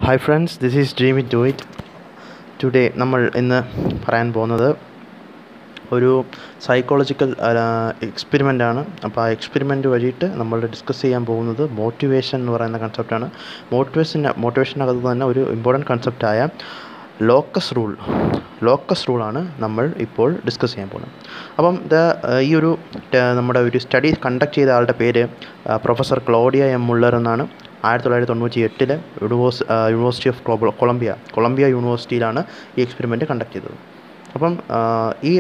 hi friends this is dream it do it today നമ്മൾ ഇന്ന് പറയാൻ പോകുന്നത് ഒരു സൈക്കോളജിക്കൽ എക്സ്പെരിമെൻ്റ് ആണ് അപ്പോൾ ആ എക്സ്പെരിമെൻ്റ് വഴിയിട്ട് നമ്മൾ ഡിസ്കസ് ചെയ്യാൻ പോകുന്നത് മോട്ടിവേഷൻ എന്ന് പറയുന്ന കൺസെപ്റ്റാണ് മോട്ടിവേഷൻ മോട്ടിവേഷനകത്ത് തന്നെ ഒരു ഇമ്പോർട്ടൻറ്റ് കൺസെപ്റ്റായ ലോക്കസ് റൂൾ ലോക്കസ് റൂളാണ് നമ്മൾ ഇപ്പോൾ ഡിസ്കസ് ചെയ്യാൻ പോകുന്നത് അപ്പം ഇത് ഈ ഒരു ടെ- നമ്മുടെ ഒരു സ്റ്റഡി കണ്ടക്ട് ചെയ്ത ആളുടെ പേര് പ്രൊഫസർ ക്ലോഡിയ എം മുള്ളർ എന്നാണ് ആയിരത്തി തൊള്ളായിരത്തി തൊണ്ണൂറ്റി എട്ടില് യൂണിവേഴ്സ് യൂണിവേഴ്സിറ്റി ഓഫ് കൊള- കൊളംബിയ കൊളംബിയ യൂണിവേഴ്സിറ്റിയിലാണ് ഈ എക്സ്പെരിമെൻറ്റ് കണ്ടക്ട് ചെയ്തത് അപ്പം ആ, ഈ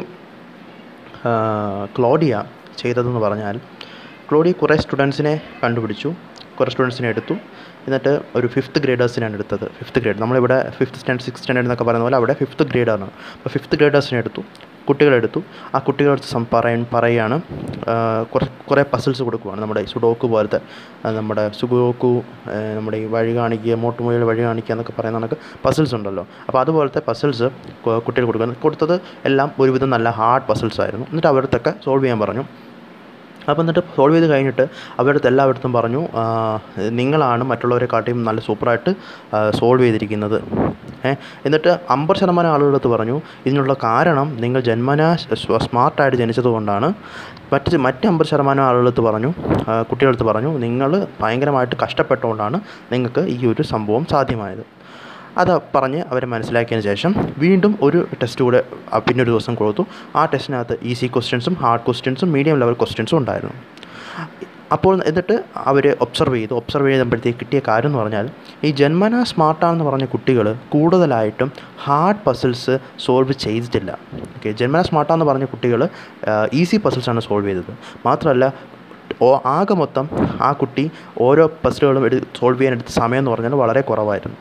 ആ, ക്ലോഡിയ ചെയ്തതെന്ന് പറഞ്ഞാൽ ക്ലോഡിയ കുറേ സ്റ്റുഡൻസിനെ കണ്ടുപിടിച്ചു കുറേ സ്റ്റുഡൻസിനെ എടുത്തു എന്നിട്ട് ഒരു ഫിഫ്ത്ത് ഗ്രേഡേഴ്സിനാണ് എടുത്തത് ഫിഫ്ത്ത് ഗ്രേഡ് നമ്മളിവിടെ ഫിഫ്ത്ത് സ്റ്റാൻഡേർഡ് സിക്സ് സ്റ്റാൻഡേർഡ് എന്നൊക്കെ പറയുന്ന പോലെ അവിടെ ഫിഫ്ത്ത് ഗ്രേഡാണ് അപ്പോൾ ഫിഫ്ത്ത് ഗ്രേഡേഴ്സിനെ എടുത്തു കുട്ടികളെടുത്തു ആ കുട്ടികളടുത്ത് സം പറയ പറയുകയാണ് ആ, കുറേ കുറേ പസിൽസ് കൊടുക്കുവാണ് നമ്മുടെ സുഡോക്ക് പോലത്തെ ആ, നമ്മുടെ സുഡോക്കു ആ, നമ്മുടെ ഈ വഴി കാണിക്കുക മോട്ടുമൊഴിയിൽ വഴി കാണിക്കുക എന്നൊക്കെ പറയുന്ന കണക്ക് പസിൽസ് ഉണ്ടല്ലോ അപ്പോൾ അതുപോലത്തെ പസിൽസ് കുട്ടികൾ കൊടുക്കുന്നത് കൊടുത്തത് എല്ലാം ഒരുവിധം നല്ല ഹാർഡ് പസിൽസ് ആയിരുന്നു എന്നിട്ട് അവരടുത്തൊക്കെ സോൾവ് ചെയ്യാൻ പറഞ്ഞു അപ്പോൾ എന്നിട്ട് സോൾവ് ചെയ്ത് കഴിഞ്ഞിട്ട് അവരടുത്ത് എല്ലാവരടുത്തും പറഞ്ഞു ആ, നിങ്ങളാണ് മറ്റുള്ളവരെക്കാട്ടിയും നല്ല സൂപ്പറായിട്ട് സോൾവ് ചെയ്തിരിക്കുന്നത് ഏ എന്നിട്ട് അമ്പത് ശതമാനം ആളുകളടുത്ത് പറഞ്ഞു ഇതിനുള്ള കാരണം നിങ്ങൾ ജന്മനാ സ്മാർട്ടായിട്ട് ജനിച്ചതുകൊണ്ടാണ് മറ്റ് മറ്റ് അമ്പത് ശതമാനം ആളുകളടുത്ത് പറഞ്ഞു ആ, കുട്ടികളടുത്ത് പറഞ്ഞു നിങ്ങൾ ഭയങ്കരമായിട്ട് കഷ്ടപ്പെട്ടുകൊണ്ടാണ് നിങ്ങൾക്ക് ഈ ഒരു സംഭവം സാധ്യമായത് അത് പറഞ്ഞ് അവരെ മനസ്സിലാക്കിയതിന് ശേഷം വീണ്ടും ഒരു ടെസ്റ്റ് കൂടെ ആ, പിന്നെ ഒരു ദിവസം കൊടുത്തു ആ ടെസ്റ്റിനകത്ത് ഈസി ക്വസ്റ്റ്യൻസും ഹാർഡ് ക്വസ്റ്റ്യൻസും മീഡിയം ലെവൽ ക്വസ്റ്റ്യൻസും ഉണ്ടായിരുന്നു അപ്പോൾ എന്നിട്ട് അവർ ഒബ്സർവ് ചെയ്തു ഒബ്സർവ് ചെയ്തപ്പോഴത്തേക്ക് കിട്ടിയ കാര്യം എന്ന് പറഞ്ഞാൽ ഈ ജന്മന സ്മാർട്ടാണെന്ന് പറഞ്ഞ കുട്ടികൾ കൂടുതലായിട്ടും ഹാർഡ് പസിൽസ് സോൾവ് ചെയ്തിട്ടില്ല ഓക്കെ ജന്മന സ്മാർട്ടാണെന്ന് പറഞ്ഞ കുട്ടികൾ ഈസി പസിൽസാണ് സോൾവ് ചെയ്തത് മാത്രമല്ല ഓ ആകെ മൊത്തം ആ കുട്ടി ഓരോ പസിലുകളും എടുത്ത് സോൾവ് ചെയ്യാൻ എടുത്ത സമയം എന്ന് പറഞ്ഞാൽ വളരെ കുറവായിരുന്നു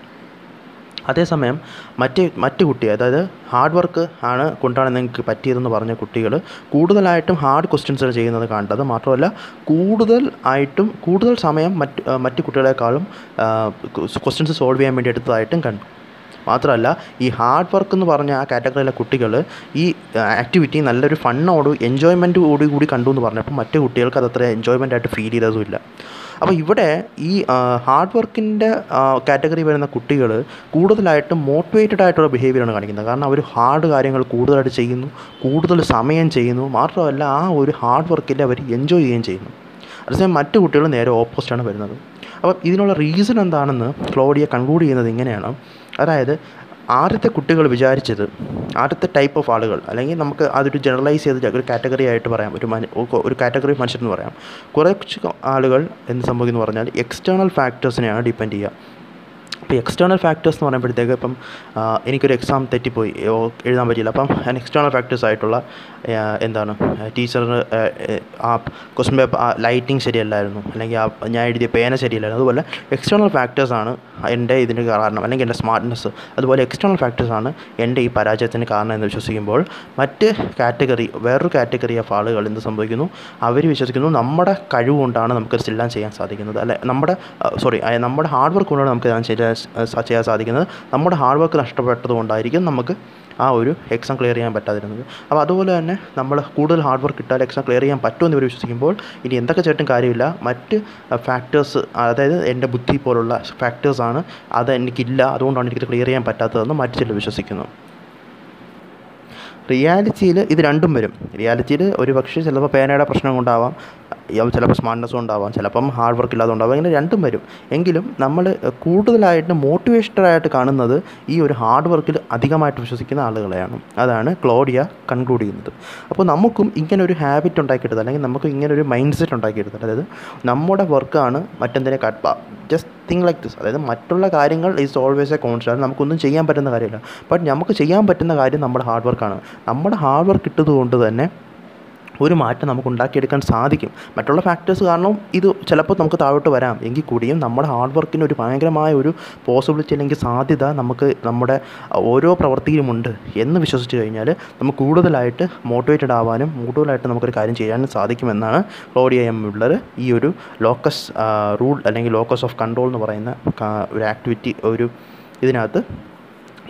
അതേസമയം മറ്റ് മറ്റ് കുട്ടി അതായത് ഹാർഡ് വർക്ക് ആണ് കൊണ്ടാണ് നിങ്ങൾക്ക് പറ്റിയതെന്ന് പറഞ്ഞ കുട്ടികൾ കൂടുതലായിട്ടും ഹാർഡ് ക്വസ്റ്റ്യൻസ് ചെയ്യുന്നത് കണ്ടത് മാത്രമല്ല കൂടുതൽ ആയിട്ടും കൂടുതൽ സമയം മറ്റ് ആ, മറ്റ് കുട്ടികളെക്കാളും ക്വസ്റ്റ്യൻസ് സോൾവ് ചെയ്യാൻ വേണ്ടി എടുത്തതായിട്ടും കണ്ടു മാത്രമല്ല ഈ ഹാർഡ് വർക്ക് എന്ന് പറഞ്ഞ ആ കാറ്റഗറിയിലെ കുട്ടികൾ ഈ ആക്ടിവിറ്റി നല്ലൊരു ഫണ്ണോട് എൻജോയ്മെൻറ്റ് കൂടി കൂടി കണ്ടു എന്ന് പറഞ്ഞപ്പോൾ മറ്റു കുട്ടികൾക്ക് അത് അത്ര എൻജോയ്മെൻ്റ് ആയിട്ട് ഫീൽ ചെയ്തതുമില്ല അപ്പോൾ ഇവിടെ ഈ ഹാർഡ് വർക്കിൻ്റെ കാറ്റഗറി വരുന്ന കുട്ടികൾ കൂടുതലായിട്ടും മോട്ടിവേറ്റഡ് ആയിട്ടുള്ള ബിഹേവിയറാണ് കാണിക്കുന്നത് കാരണം അവർ ഹാർഡ് കാര്യങ്ങൾ കൂടുതലായിട്ട് ചെയ്യുന്നു കൂടുതൽ സമയം ചെയ്യുന്നു മാത്രമല്ല ആ ഒരു ഹാർഡ് വർക്കിൽ അവർ എൻജോയ് ചെയ്യുകയും ചെയ്യുന്നു അതേസമയം മറ്റു കുട്ടികൾ നേരെ ഓപ്പോസിറ്റാണ് വരുന്നത് അപ്പം ഇതിനുള്ള റീസൺ എന്താണെന്ന് ക്ലോഡിയ കൺക്ലൂഡ് ചെയ്യുന്നത് ഇങ്ങനെയാണ് അതായത് ആദ്യത്തെ കുട്ടികൾ വിചാരിച്ചത് ആദ്യത്തെ ടൈപ്പ് ഓഫ് ആളുകൾ അല്ലെങ്കിൽ നമുക്ക് അതൊരു ജനറലൈസ് ചെയ്ത് ഒരു കാറ്റഗറി ആയിട്ട് പറയാം ഒരു മനു ഒരു കാറ്റഗറി മനുഷ്യരെന്ന് പറയാം കുറച്ച് ആളുകൾ എന്ത് സംഭവിക്കുന്നു പറഞ്ഞാൽ എക്സ്റ്റേണൽ ഫാക്ടേഴ്സിനെയാണ് ഡിപ്പെൻഡ് ചെയ്യുക ഇപ്പോൾ എക്സ്റ്റേണൽ ഫാക്ടേഴ്സ് എന്ന് പറയുമ്പോഴത്തേക്ക് ഇപ്പം ആ, എനിക്കൊരു എക്സാം തെറ്റിപ്പോയി ഓ, എഴുതാൻ പറ്റിയില്ല അപ്പം ഞാൻ എക്സ്റ്റേണൽ ഫാക്ടേഴ്സ് ആയിട്ടുള്ള ആ, എന്താണ് ടീച്ചറിന് ആ ക്വസ്റ്റ്യൻ പേപ്പർ ആ ലൈറ്റിംഗ് ശരിയല്ലായിരുന്നു അല്ലെങ്കിൽ ആ ഞാൻ എഴുതിയ പേന ശരിയല്ലായിരുന്നു അതുപോലെ എക്സ്റ്റേണൽ ഫാക്ടേഴ്സാണ് എൻ്റെ ഇതിന് കാരണം അല്ലെങ്കിൽ എൻ്റെ സ്മാർട്ട്നെസ് അതുപോലെ എക്സ്റ്റേണൽ ഫാക്ടേഴ്സാണ് എൻ്റെ ഈ പരാജയത്തിന് കാരണം എന്ന് വിശ്വസിക്കുമ്പോൾ മറ്റ് കാറ്റഗറി വേറൊരു കാറ്റഗറി ഓഫ് ആളുകൾ എന്ത് സംഭവിക്കുന്നു അവർ വിശ്വസിക്കുന്നു നമ്മുടെ കഴിവ് കൊണ്ടാണ് നമുക്ക് എല്ലാം ചെയ്യാൻ സാധിക്കുന്നത് അല്ലെ നമ്മുടെ സോറി നമ്മുടെ ഹാർഡ് വർക്ക് കൊണ്ടാണ് നമുക്ക് എല്ലാം ചെയ്യാൻ സ- ചെയ്യാൻ സാധിക്കുന്നത് നമ്മുടെ ഹാർഡ് വർക്ക് നഷ്ടപ്പെട്ടത് കൊണ്ടായിരിക്കും നമുക്ക് ആ ഒരു എക്സാം ക്ലിയർ ചെയ്യാൻ പറ്റാതിരുന്നത് അപ്പോൾ അതുപോലെ തന്നെ നമ്മൾ കൂടുതൽ ഹാർഡ് വർക്ക് ഇട്ടാൽ എക്സാം ക്ലിയർ ചെയ്യാൻ പറ്റുമെന്ന് ഇവർ വിശ്വസിക്കുമ്പോൾ ഇനി എന്തൊക്കെ ചെയ്തിട്ടും കാര്യമില്ല മറ്റ് ഫാക്ടേഴ്സ് അതായത് എൻ്റെ ബുദ്ധി പോലുള്ള ഫാക്ടേഴ്സാണ് അത് എനിക്കില്ല അതുകൊണ്ടാണ് എനിക്ക് ക്ലിയർ ചെയ്യാൻ പറ്റാത്തതെന്ന് മറ്റു ചിലർ വിശ്വസിക്കുന്നു റിയാലിറ്റിയിൽ ഇത് രണ്ടും വരും റിയാലിറ്റിയിൽ ഒരു പക്ഷേ ചിലപ്പോൾ പേനയുടെ പ്രശ്നം കൊണ്ടാവാം യ- ചിലപ്പോൾ സ്മാർട്ട്നെസ് കൊണ്ടാവാം ചിലപ്പം ഹാർഡ് വർക്ക് ഇല്ലാതെ ഉണ്ടാവാം ഇങ്ങനെ രണ്ടും വരും എങ്കിലും നമ്മൾ കൂടുതലായിട്ട് മോട്ടിവേഷണൽ ആയിട്ട് കാണുന്നത് ഈ ഒരു ഹാർഡ് വർക്കിൽ അധികമായിട്ട് വിശ്വസിക്കുന്ന ആളുകളെയാണ് അതാണ് ക്ലോഡിയ കൺക്ലൂഡ് ചെയ്യുന്നത് അപ്പോൾ നമുക്കും ഇങ്ങനെ ഒരു ഹാബിറ്റ് ഉണ്ടാക്കിയെടുത്ത് അല്ലെങ്കിൽ നമുക്ക് ഇങ്ങനെ ഒരു മൈൻഡ് സെറ്റ് ഉണ്ടാക്കിയെടുത്ത് അതായത് നമ്മുടെ വർക്കാണ് മറ്റെന്തിനെ cut just think like this അതായത് മറ്റുള്ള കാര്യങ്ങൾ ഈസ് ഓൾവേസ് എ കോൺസ്റ്റൻറ്റ് നമുക്കൊന്നും ചെയ്യാൻ പറ്റുന്ന കാര്യമില്ല ബട്ട് നമുക്ക് ചെയ്യാൻ പറ്റുന്ന കാര്യം നമ്മുടെ ഹാർഡ് വർക്കാണ് നമ്മുടെ ഹാർഡ് വർക്ക് ഇട്ടത് കൊണ്ട് തന്നെ ഒരു മാറ്റം നമുക്ക് ഉണ്ടാക്കിയെടുക്കാൻ സാധിക്കും മറ്റുള്ള ഫാക്ടേഴ്സ് കാരണം ഇത് ചിലപ്പോൾ നമുക്ക് താഴോട്ട് വരാം എങ്കിൽ കൂടിയും നമ്മുടെ ഹാർഡ് വർക്കിന് ഒരു ഭയങ്കരമായ ഒരു പോസിബിലിറ്റി അല്ലെങ്കിൽ സാധ്യത നമുക്ക് നമ്മുടെ ഓരോ പ്രവൃത്തിയിലുമുണ്ട് എന്ന് വിശ്വസിച്ച് കഴിഞ്ഞാൽ നമുക്ക് കൂടുതലായിട്ട് മോട്ടിവേറ്റഡ് ആവാനും കൂടുതലായിട്ട് നമുക്കൊരു കാര്യം ചെയ്യാനും സാധിക്കുമെന്നാണ് ക്ലോഡിയ എം മുള്ളർ ഈ ഒരു ലോക്കസ് റൂൾ അല്ലെങ്കിൽ ലോക്കസ് ഓഫ് കൺട്രോൾ എന്ന് പറയുന്ന കാ- ഒരു ആക്ടിവിറ്റി ഒരു ഇതിനകത്ത്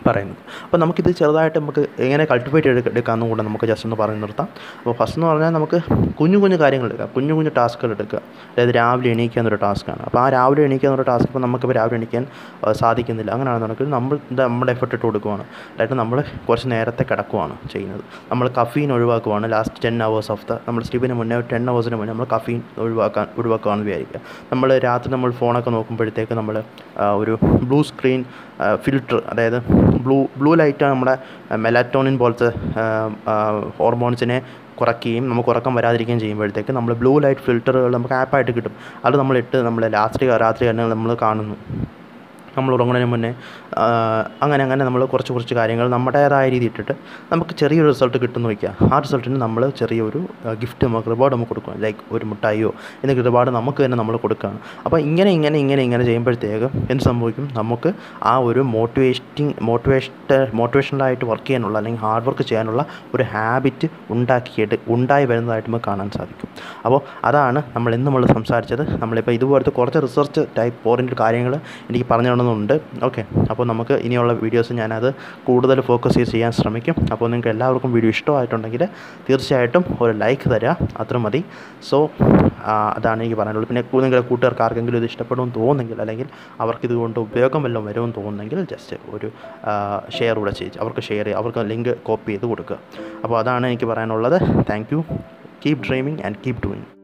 പറയുന്നത് അപ്പോൾ നമുക്കിത് ചെറുതായിട്ട് നമുക്ക് എങ്ങനെ കൾട്ടിവേറ്റ് എടുക്കാമെന്നും കൂടെ നമുക്ക് ജസ്റ്റ് ഒന്ന് പറഞ്ഞു നിർത്താം അപ്പോൾ ഫസ്റ്റ് എന്ന് പറഞ്ഞാൽ നമുക്ക് കുഞ്ഞു കുഞ്ഞു കാര്യങ്ങൾ എടുക്കാം കുഞ്ഞു കുഞ്ഞു ടാസ്കുകൾ എടുക്കുക അതായത് രാവിലെ എണീക്കുക എന്നൊരു ടാസ്ക്കാണ് അപ്പോൾ ആ രാവിലെ എണീക്കുക എന്നൊരു ടാസ്ക് ഇപ്പോൾ നമുക്കിപ്പോൾ രാവിലെ എണീക്കാൻ ആ, സാധിക്കുന്നില്ല അങ്ങനെയാണെന്നുണ്ടെങ്കിൽ നമ്മൾ ഇത് നമ്മുടെ എഫർട്ട് ഇട്ട് കൊടുക്കുവാണ് അതായത് നമ്മൾ കുറച്ച് നേരത്തെ കിടക്കുവാണ് ചെയ്യുന്നത് നമ്മൾ കഫീൻ ഒഴിവാക്കുവാണ് last ten hours of the നമ്മൾ സ്ലീപ്പിന് മുന്നേ ടെൻ അവേഴ്സിന് മുന്നേ നമ്മൾ കഫീൻ ഒഴിവാക്കാൻ ഒഴിവാക്കുകയാണെന്ന് വിചാരിക്കുക നമ്മൾ രാത്രി നമ്മൾ ഫോണൊക്കെ നോക്കുമ്പോഴത്തേക്ക് നമ്മൾ ഒരു ബ്ലൂ സ്ക്രീൻ ഫിൽറ്റർ അതായത് ബ്ലൂ ബ്ലൂ ലൈറ്റാണ് നമ്മുടെ മെലാറ്റോണിൻ പോലത്തെ ഹോർമോൺസിനെ കുറയ്ക്കുകയും നമുക്ക് ഉറക്കം വരാതിരിക്കുകയും ചെയ്യുമ്പോഴത്തേക്ക് നമ്മൾ ബ്ലൂ ലൈറ്റ് ഫിൽറ്ററുകൾ നമുക്ക് ആപ്പായിട്ട് കിട്ടും അത് നമ്മളിട്ട് നമ്മൾ രാത്രി രാത്രി തന്നെ നമ്മൾ കാണുന്നു നമ്മൾ ഉറങ്ങുന്നതിന് മുന്നേ ആ, അങ്ങനെ അങ്ങനെ നമ്മൾ കുറച്ച് കുറച്ച് കാര്യങ്ങൾ നമ്മുടേതായ രീതി ഇട്ടിട്ട് നമുക്ക് ചെറിയൊരു റിസൾട്ട് കിട്ടുമെന്ന് വയ്ക്കുക ആ റിസൾട്ടിന് നമ്മൾ ചെറിയൊരു ഗിഫ്റ്റ് നമുക്ക് റിവാർഡ് നമുക്ക് കൊടുക്കണം ലൈക്ക് ഒരു മിഠായിയോ എന്തെങ്കിലും റിവാർഡ് നമുക്ക് തന്നെ നമ്മൾ കൊടുക്കുകയാണ് അപ്പോൾ ഇങ്ങനെ ഇങ്ങനെ ഇങ്ങനെ ഇങ്ങനെ ചെയ്യുമ്പോഴത്തേക്ക് എന്ത് സംഭവിക്കും നമുക്ക് ആ ഒരു മോട്ടിവേറ്റിംഗ് മോട്ടിവേഷൻ മോട്ടിവേഷണലായിട്ട് വർക്ക് ചെയ്യാനുള്ള അല്ലെങ്കിൽ ഹാർഡ് വർക്ക് ചെയ്യാനുള്ള ഒരു ഹാബിറ്റ് ഉണ്ടാക്കിയിട്ട് ഉണ്ടായി വരുന്നതായിട്ട് നമുക്ക് കാണാൻ സാധിക്കും അപ്പോൾ അതാണ് നമ്മൾ ഇന്ന് നമ്മൾ സംസാരിച്ചത് നമ്മളിപ്പോൾ ഇതുപോലത്തെ കുറച്ച് റിസർച്ച് ടൈപ്പ് ഓറിയൻറ്റഡ് കാര്യങ്ങൾ എനിക്ക് പറഞ്ഞു തരണമെന്നുണ്ട് ഓക്കെ അപ്പോൾ നമുക്ക് ഇനിയുള്ള വീഡിയോസ് ഞാനത് കൂടുതൽ ഫോക്കസ് ചെയ്ത് ചെയ്യാൻ ശ്രമിക്കും അപ്പോൾ നിങ്ങൾക്ക് എല്ലാവർക്കും വീഡിയോ ഇഷ്ടമായിട്ടുണ്ടെങ്കിൽ തീർച്ചയായിട്ടും ഒരു ലൈക്ക് തരിക അത്ര മതി സോ അതാണ് എനിക്ക് പറയാനുള്ളത് പിന്നെ കൂ- നിങ്ങളുടെ കൂട്ടുകാർക്ക് ആർക്കെങ്കിലും ഇത് ഇഷ്ടപ്പെടുമെന്ന് തോന്നുന്നെങ്കിൽ അല്ലെങ്കിൽ അവർക്ക് ഇതുകൊണ്ട് ഉപയോഗം വല്ലതും വരുമെന്ന് തോന്നുന്നെങ്കിൽ ജസ്റ്റ് ഒരു ഷെയർ കൂടെ ചെയ്ത് അവർക്ക് ഷെയർ ചെയ്യുക അവർക്ക് ലിങ്ക് കോപ്പി ചെയ്ത് കൊടുക്കുക അപ്പോൾ അതാണ് എനിക്ക് പറയാനുള്ളത് thank you keep dreaming and keep doing